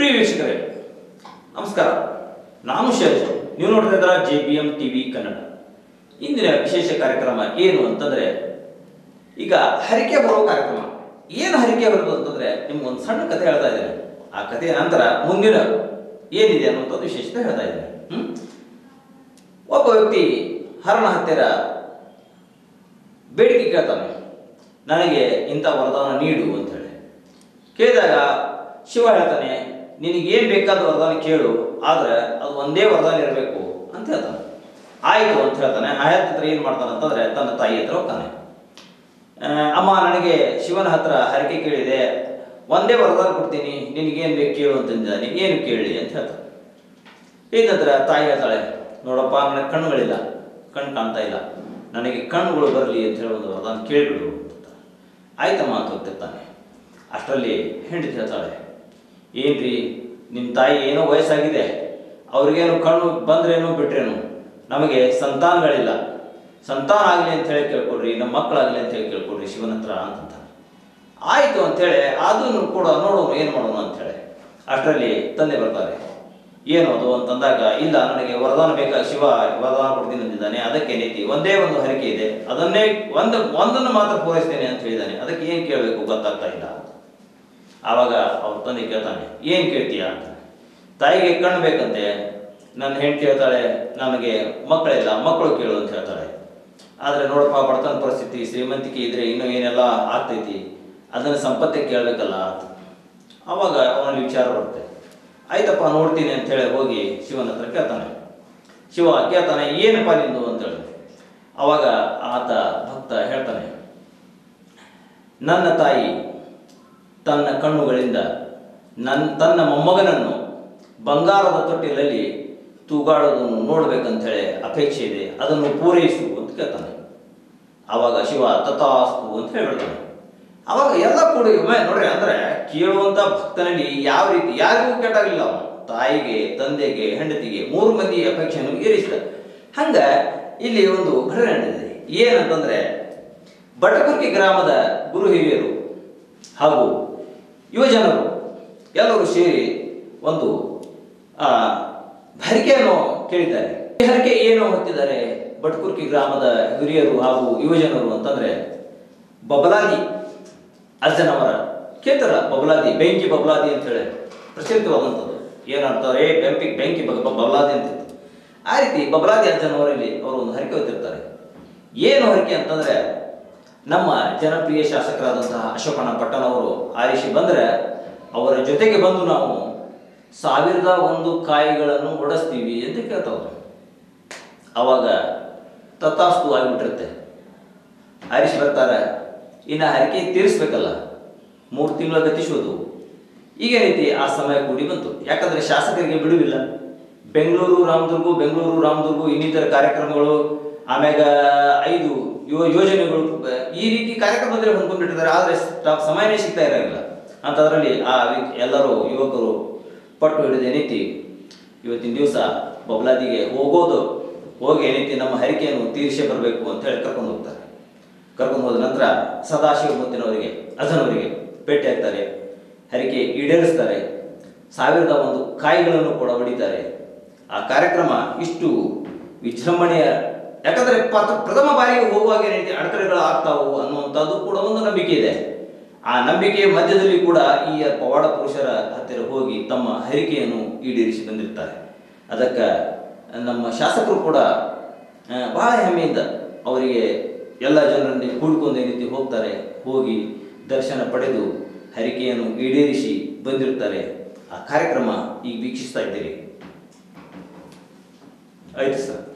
ಪ್ರಿಯ ವೀಕ್ಷಕರೇ ನಮಸ್ಕಾರ ನಾನು ಶೈಜ್ ನೀವು ನೋಡ್ತಾ ಇದ್ದೀರಾ J B M T V Kannada ಇಂದಿನ ವಿಶೇಷ ಕಾರ್ಯಕ್ರಮ ಏನು ಅಂತಂದ್ರೆ ಈಗ ಹರಿಕೆ ಬರೋ ಕಾರ್ಯಕ್ರಮ ಏನು ಹರಿಕೆ ಬರೋದು ಅಂತಂದ್ರೆ ನಿಮ್ಗೆ ಒಂದು ಸಣ್ಣ ಕಥೆ ಹೇಳ್ತಾ ಇದ್ದೇನೆ ಆ ಕಥೆಯ ನಂತರ ಮುಂದಿನ ಏನಿದೆ ಅನ್ನುವಂಥದ್ದು ವಿಶೇಷತೆ ಹೇಳ್ತಾ ಇದ್ದೇನೆ ಹ್ಮ್? ಒಬ್ಬ ವ್ಯಕ್ತಿ ಹರಣ ಹತ್ತಿರ ಬೇಡಿಕೆ ಕೇಳ್ತಾನೆ ನನಗೆ ಇಂಥ ವರದಾನ ನೀಡು ಅಂತ ಹೇಳಿ ಕೇಳಿದಾಗ ಶಿವ ಹೇಳ್ತಾನೆ ನಿನಗೇನು ಬೇಕಾದ ವರದಾನ ಕೇಳು ಆದರೆ ಅದು ಒಂದೇ ವರದಾನ ಇರಬೇಕು ಅಂತ ಹೇಳ್ತಾನೆ ಆಯಿತು ಅಂತ ಹೇಳ್ತಾನೆ ಆಯತ್ ಹತ್ರ ಏನು ಮಾಡ್ತಾನೆ ಅಂತಂದ್ರೆ ತನ್ನ ತಾಯಿ ಹತ್ರ ಹೋಗ್ತಾನೆ ಆ, ಅಮ್ಮ ನನಗೆ ಶಿವನ ಹತ್ರ ಹರಕೆ ಕೇಳಿದೆ ಒಂದೇ ವರದಾನ ಕೊಡ್ತೀನಿ ನಿನಗೇನು ಬೇಕು ಕೇಳು ಅಂತಂದಿದ್ದಾನೆ ಏನು ಕೇಳಿ ಅಂತ ಹೇಳ್ತಾನೆ ಇದ ನಂತರ ತಾಯಿ ಹೇಳ್ತಾಳೆ ನೋಡಪ್ಪ ನನಗೆ ಕಣ್ಣುಗಳಿಲ್ಲ ಕಣ್ಣು ಕಾಣ್ತಾ ಇಲ್ಲ ನನಗೆ ಕಣ್ಣುಗಳು ಬರಲಿ ಅಂತ ಹೇಳಿ ಒಂದು ವರದಾನ ಕೇಳಿಬಿಡು ಅಂತ ಆಯ್ತಮ್ಮ ಅಂತ ಹೋಗ್ತಿರ್ತಾನೆ ಅಷ್ಟರಲ್ಲಿ ಹೆಂಡತಿ ಹೇಳ್ತಾಳೆ ಏನ್ರಿ ನಿಮ್ಮ ತಾಯಿ ಏನೋ ವಯಸ್ಸಾಗಿದೆ ಅವ್ರಿಗೇನು ಕಣ್ಣು ಬಂದ್ರೇನು ಬಿಟ್ರೇನು ನಮಗೆ ಸಂತಾನಗಳಿಲ್ಲ ಸಂತಾನ ಆಗಲಿ ಅಂತ ಹೇಳಿ ಕೇಳ್ಕೊಡ್ರಿ ನಮ್ಮ ಮಕ್ಕಳಾಗಲಿ ಅಂತ ಹೇಳಿ ಕೇಳ್ಕೊಡ್ರಿ ಶಿವನ ಹತ್ರ ಅಂತಂತ ಆಯಿತು ಅಂತೇಳಿ ಅದನ್ನು ಕೂಡ ನೋಡೋಣ ಏನು ಮಾಡೋಣ ಅಂತೇಳಿ ಅಷ್ಟರಲ್ಲಿ ತಂದೆ ಬರ್ತಾರೆ ಏನು ಅದು ಅಂತಂದಾಗ ಇಲ್ಲ ನನಗೆ ವರದಾನ ಬೇಕಾ ಶಿವ ವರದಾನ ಕೊಡ್ತೀನಿ ಅಂದಿದ್ದಾನೆ ಅದಕ್ಕೆ ನೀತಿ ಒಂದೇ ಒಂದು ಹರಿಕೆ ಇದೆ ಅದನ್ನೇ ಒಂದು ಒಂದನ್ನು ಮಾತ್ರ ಪೂರೈಸ್ತೇನೆ ಅಂತ ಹೇಳಿದ್ದಾನೆ ಅದಕ್ಕೆ ಏನು ಕೇಳಬೇಕು ಗೊತ್ತಾಗ್ತಾ ಇಲ್ಲ ಆವಾಗ ಅವ್ರ ತಂದೆ ಕೇಳ್ತಾನೆ ಏನು ಕೇಳ್ತೀಯ ಅಂತ ತಾಯಿಗೆ ಕಣ್ಣು ಬೇಕಂತೆ ನನ್ನ ಹೆಂಡತಿ ಹೇಳ್ತಾಳೆ ನನಗೆ ಮಕ್ಕಳಿಲ್ಲ ಮಕ್ಕಳು ಕೇಳು ಅಂತ ಹೇಳ್ತಾಳೆ ಆದರೆ ನೋಡಪ್ಪ ಬಡತನ ಪರಿಸ್ಥಿತಿ ಶ್ರೀಮಂತಿಕೆ ಇದ್ರೆ ಇನ್ನೂ ಏನೆಲ್ಲ ಆಗ್ತೈತಿ ಅದನ್ನು ಸಂಪತ್ತೆ ಕೇಳಬೇಕಲ್ಲ ಅಂತ ಆವಾಗ ಅವನಲ್ಲಿ ವಿಚಾರ ಬರುತ್ತೆ ಆಯ್ತಪ್ಪ ನೋಡ್ತೀನಿ ಅಂತ ಹೇಳಿ ಹೋಗಿ ಶಿವನ ಹತ್ರ ಕೇಳ್ತಾನೆ ಶಿವ ಕೇಳ್ತಾನೆ ಏನಪ್ಪ ನಿಂದು ಅಂತೇಳಿ ಅವಾಗ ಆತ ಭಕ್ತ ಹೇಳ್ತಾನೆ ನನ್ನ ತಾಯಿ ತನ್ನ ಕಣ್ಣುಗಳಿಂದ ನನ್ನ ತನ್ನ ಮೊಮ್ಮಗನನ್ನು ಬಂಗಾರದ ತೊಟ್ಟಿಲಲ್ಲಿ ತೂಗಾಡೋದನ್ನು ನೋಡ್ಬೇಕಂತೇಳಿ ಅಪೇಕ್ಷೆ ಇದೆ ಅದನ್ನು ಪೂರೈಸು ಅಂತ ಕೇಳ್ತಾನೆ ಆವಾಗ ಶಿವ ತಥಾಸ್ತು ಅಂತ ಹೇಳ್ಬಿಡ್ತಾನೆ ಅವಾಗ ಎಲ್ಲ ಕೂಡ ಒಮ್ಮೆ ನೋಡ್ರಿ ಅಂದ್ರೆ ಕೇಳುವಂತ ಭಕ್ತನಲ್ಲಿ ಯಾವ ರೀತಿ ಯಾರಿಗೂ ಕೆಟ್ಟಾಗಲಿಲ್ಲ ಅವನು ತಾಯಿಗೆ ತಂದೆಗೆ ಹೆಂಡತಿಗೆ ಮೂರು ಮಂದಿ ಅಪೇಕ್ಷೆಯನ್ನು ಈರಿಸಿದ ಹಂಗ ಇಲ್ಲಿ ಒಂದು ಘಟನೆ ನಡೆದಿದೆ ಏನಂತಂದ್ರೆ ಬಟಕುರ್ಕಿ ಗ್ರಾಮದ ಗುರು ಹಿರಿಯರು ಹಾಗೂ ಯುವಜನರು ಎಲ್ಲರೂ ಸೇರಿ ಒಂದು ಆ, ಹರಿಕೆಯನ್ನು ಕೇಳಿದ್ದಾರೆ ಈ ಹರಿಕೆ ಏನು ಹೊತ್ತಿದ್ದಾರೆ ಬಟ್ಕುರ್ಕಿ ಗ್ರಾಮದ ಹಿರಿಯರು ಹಾಗೂ ಯುವಜನರು ಅಂತಂದ್ರೆ ಬಬಲಾದಿ ಅಜ್ಜನವರ ಕೇಳ್ತಾರ ಬಬಲಾದಿ ಬೆಂಕಿ ಬಬಲಾದಿ ಅಂತ ಹೇಳಿ ಪ್ರಸಿದ್ಧವಾದಂಥದ್ದು ಏನಂತಾರೆ ಬೆಂಕಿ ಬೆಂಕಿ ಬಗ ಬಬಲಾದಿ ಅಂತ ಆ ರೀತಿ ಬಬಲಾದಿ ಅಜ್ಜನವರಲ್ಲಿ ಅವರು ಒಂದು ಹರಿಕೆ ಹೊತ್ತಿರ್ತಾರೆ ಏನು ಹರಿಕೆ ಅಂತಂದ್ರೆ ನಮ್ಮ ಜನಪ್ರಿಯ ಶಾಸಕರಾದಂತಹ ಅಶೋಕಣ್ಣ ಪಟ್ಟಣವರು ಆರಿಸಿ ಬಂದ್ರೆ ಅವರ ಜೊತೆಗೆ ಬಂದು ನಾವು ಸಾವಿರದ ಒಂದು ಕಾಯಿಗಳನ್ನು ಒಡಿಸ್ತೀವಿ ಅಂತ ಕೇಳ್ತಾವ್ರು ಅವಾಗ ತಥಾಸ್ತು ಆಗಿಬಿಟ್ಟಿರುತ್ತೆ ಆರಿಸಿ ಬರ್ತಾರೆ ಇನ್ನು ಹರಿಕೆ ತೀರಿಸ್ಬೇಕಲ್ಲ ಮೂರು ತಿಂಗಳ ಗತಿಸೋದು ಈಗ ರೀತಿ ಆ ಸಮಯ ಕೂಡಿ ಬಂತು ಯಾಕಂದ್ರೆ ಶಾಸಕರಿಗೆ ಬಿಡುವಿಲ್ಲ ಬೆಂಗಳೂರು ರಾಮದುರ್ಗು ಬೆಂಗಳೂರು ರಾಮದುರ್ಗು ಇನ್ನಿತರ ಕಾರ್ಯಕ್ರಮಗಳು ಆಮ್ಯಾಗ ಐದು ಯೋ ಯೋಜನೆಗಳು ಬ- ಈ ರೀತಿ ಕಾರ್ಯಕ್ರಮದಲ್ಲಿ ಹೊಂದ್ಕೊಂಡಿರ್ತಾರೆ ಆದರೆ ಸ- ಸಮಯನೇ ಸಿಗ್ತಾ ಇರೋಂಗಿಲ್ಲ ಅಂಥದ್ರಲ್ಲಿ ಆ ವಿ- ಎಲ್ಲರೂ ಯುವಕರು ಪಟ್ಟು ಹಿಡಿದು ಏನೈತಿ ಇವತ್ತಿನ ದಿವಸ ಬಬ್ಲಾದಿಗೆ ಹೋಗೋದು ಹೋಗಿ ಏನೈತಿ ನಮ್ಮ ಹರಿಕೆಯನ್ನು ತೀರಿಸೇ ಬರಬೇಕು ಅಂತ ಹೇಳಿ ಕರ್ಕೊಂಡು ಹೋಗ್ತಾರೆ ಕರ್ಕೊಂಡು ಹೋದ ನಂತರ ಸದಾಶಿವ ಮುತ್ತಿನವರಿಗೆ ಅಜನವರಿಗೆ ಭೇಟಿ ಆಗ್ತಾರೆ ಹರಿಕೆ ಈಡೇರಿಸ್ತಾರೆ ಸಾವಿರದ ಒಂದು ಕಾಯಿಗಳನ್ನು ಕೂಡ ಹೊಡಿತಾರೆ ಆ ಕಾರ್ಯಕ್ರಮ ಇಷ್ಟು ವಿಜೃಂಭಣೆಯ ಯಾಕಂದ್ರೆ ಪ್ರಥ- ಪ್ರಥಮ ಬಾರಿಗೆ ಹೋಗುವಾಗ ಏನೈತಿ ಅಡೆತಡೆಗಳು ಆಗ್ತಾವು ಅನ್ನುವಂಥದ್ದು ಕೂಡ ಒಂದು ನಂಬಿಕೆ ಇದೆ ಆ ನಂಬಿಕೆಯ ಮಧ್ಯದಲ್ಲಿ ಕೂಡ ಈ ಪವಾಡ ಪುರುಷರ ಹತ್ತಿರ ಹೋಗಿ ತಮ್ಮ ಹರಿಕೆಯನ್ನು ಈಡೇರಿಸಿ ಬಂದಿರ್ತಾರೆ ಅದಕ್ಕೆ ನಮ್ಮ ಶಾಸಕರು ಕೂಡ ಆ, ಬಹಳ ಹೆಮ್ಮೆಯಿಂದ ಅವರಿಗೆ ಎಲ್ಲ ಜನರನ್ನು ಕೂಡ್ಕೊಂಡು ಈ ರೀತಿ ಹೋಗ್ತಾರೆ ಹೋಗಿ ದರ್ಶನ ಪಡೆದು ಹರಿಕೆಯನ್ನು ಈಡೇರಿಸಿ ಬಂದಿರ್ತಾರೆ ಆ ಕಾರ್ಯಕ್ರಮ ಈಗ ವೀಕ್ಷಿಸ್ತಾ ಇದ್ದೀರಿ ಆಯ್ತು ಸರ್